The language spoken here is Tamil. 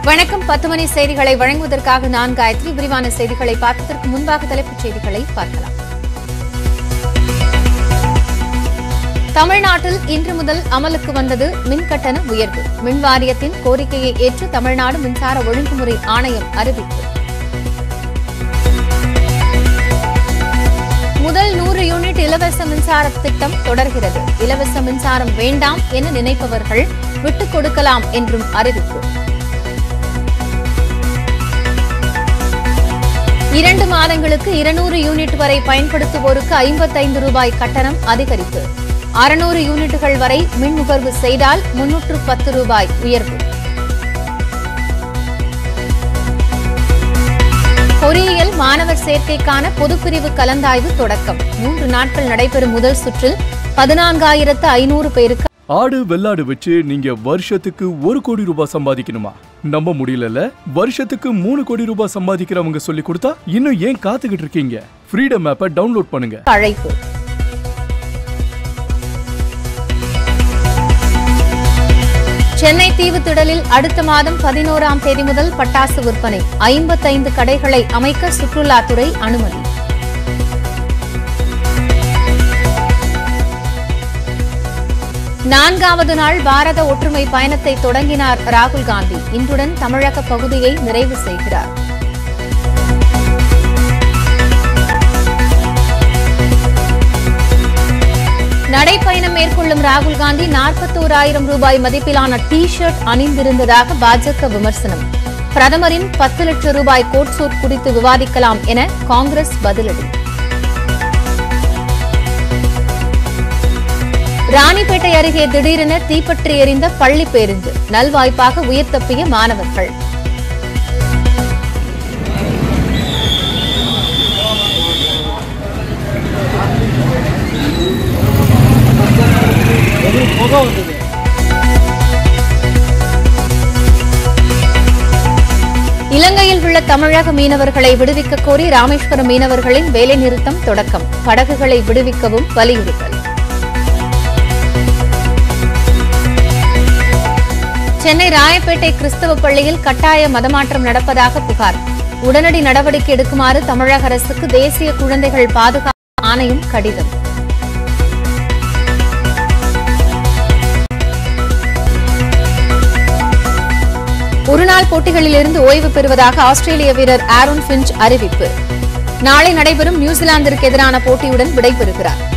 வணக்கம் பத்து மணி செய்திகளை வழங்குவதற்காக நான் காயத்ரி விரிவான செய்திகளை பார்ப்பதற்கு முன்பாக தலைப்புச் செய்திகளை பார்க்கலாம் தமிழ்நாட்டில் இன்று முதல் அமலுக்கு வந்தது மின்கட்டண உயர்வு மின் வாரியத்தின் கோரிக்கையை ஏற்று தமிழ்நாடு மின்சார ஒழுங்குமுறை ஆணையம் அறிவிப்பு முதல் நூறு யூனிட் இலவச மின்சார திட்டம் தொடர்கிறது இலவச மின்சாரம் வேண்டாம் என நினைப்பவர்கள் விட்டுக் கொடுக்கலாம் என்றும் அறிவிப்பு இரண்டு மாதங்களுக்கு இருநூறு யூனிட் வரை பயன்படுத்துவோருக்கு ஐம்பத்தைந்து ரூபாய் கட்டணம் அதிகரிப்பு அறுநூறு யூனிட்டுகள் வரை மின் நுகர்வு செய்தால் முன்னூற்று பத்து ரூபாய் உயர்வு பொறியியல் மாணவர் சேர்க்கைக்கான பொதுப்பிரிவு கலந்தாய்வு தொடக்கம் மூன்று நாட்கள் நடைபெறும் முதல் சுற்றில் பதினான்காயிரத்து ஐநூறு பேருக்கு ஆடு வெள்ளாடு வச்சு நீங்க வருஷத்துக்கு ஒரு கோடி ரூபாய் சம்பாதிக்கணுமா நம்ப முடியலல்ல வருஷத்துக்கு மூணு கோடி ரூபாய் சம்பாதிக்கிறவங்க சொல்லி கொடுத்தா இன்னும் ஏன் காத்துக்கிட்டு இருக்கீங்க ஃப்ரீடம் ஆப்பை டவுன்லோட் பண்ணுங்க அழைப்பு சென்னை தீவுத்திடலில் அடுத்த மாதம் பதினோராம் தேதி முதல் பட்டாசு விற்பனை ஐம்பத்தைந்து கடைகளை அமைக்க சுற்றுலாத்துறை அனுமதி நான்காவது நாள் பாரத ஒற்றுமை பயணத்தை தொடங்கினார் ராகுல் காந்தி இன்றுடன் தமிழக பகுதியை நிறைவு செய்கிறார் நடைப்பயணம் மேற்கொள்ளும் ராகுல் காந்தி நாற்பத்தோராயிரம் ரூபாய் மதிப்பிலான டி ஷர்ட் அணிந்திருந்ததாக பாஜக விமர்சனம் பிரதமரின் பத்து லட்சம் ரூபாய் கோட் சூட் குறித்து விவாதிக்கலாம் என காங்கிரஸ் பதிலடி ராணிப்பேட்டை அருகே திடீரென தீப்பற்றி எரிந்த பள்ளி பேருந்து நல்வாய்ப்பாக உயிர் தப்பிய மாணவர்கள் இலங்கையில் உள்ள தமிழக மீனவர்களை விடுவிக்க கோரி ராமேஸ்வரம் மீனவர்களின் வேலைநிறுத்தம் தொடக்கம் படகுகளை விடுவிக்கவும் வலியுறுத்தல் சென்னை ராயப்பேட்டை கிறிஸ்தவ பள்ளியில் கட்டாய மதமாற்றம் நடப்பதாக புகார் உடனடி நடவடிக்கை எடுக்குமாறு தமிழக அரசுக்கு தேசிய குழந்தைகள் பாதுகாப்பு ஆணையம் கடிதம் ஒருநாள் போட்டிகளிலிருந்து ஓய்வு பெறுவதாக ஆஸ்திரேலிய வீரர் ஆரோன் பிஞ்ச் அறிவிப்பு நாளை நடைபெறும் நியூசிலாந்திற்கு எதிரான போட்டியுடன் விடைபெறுகிறார்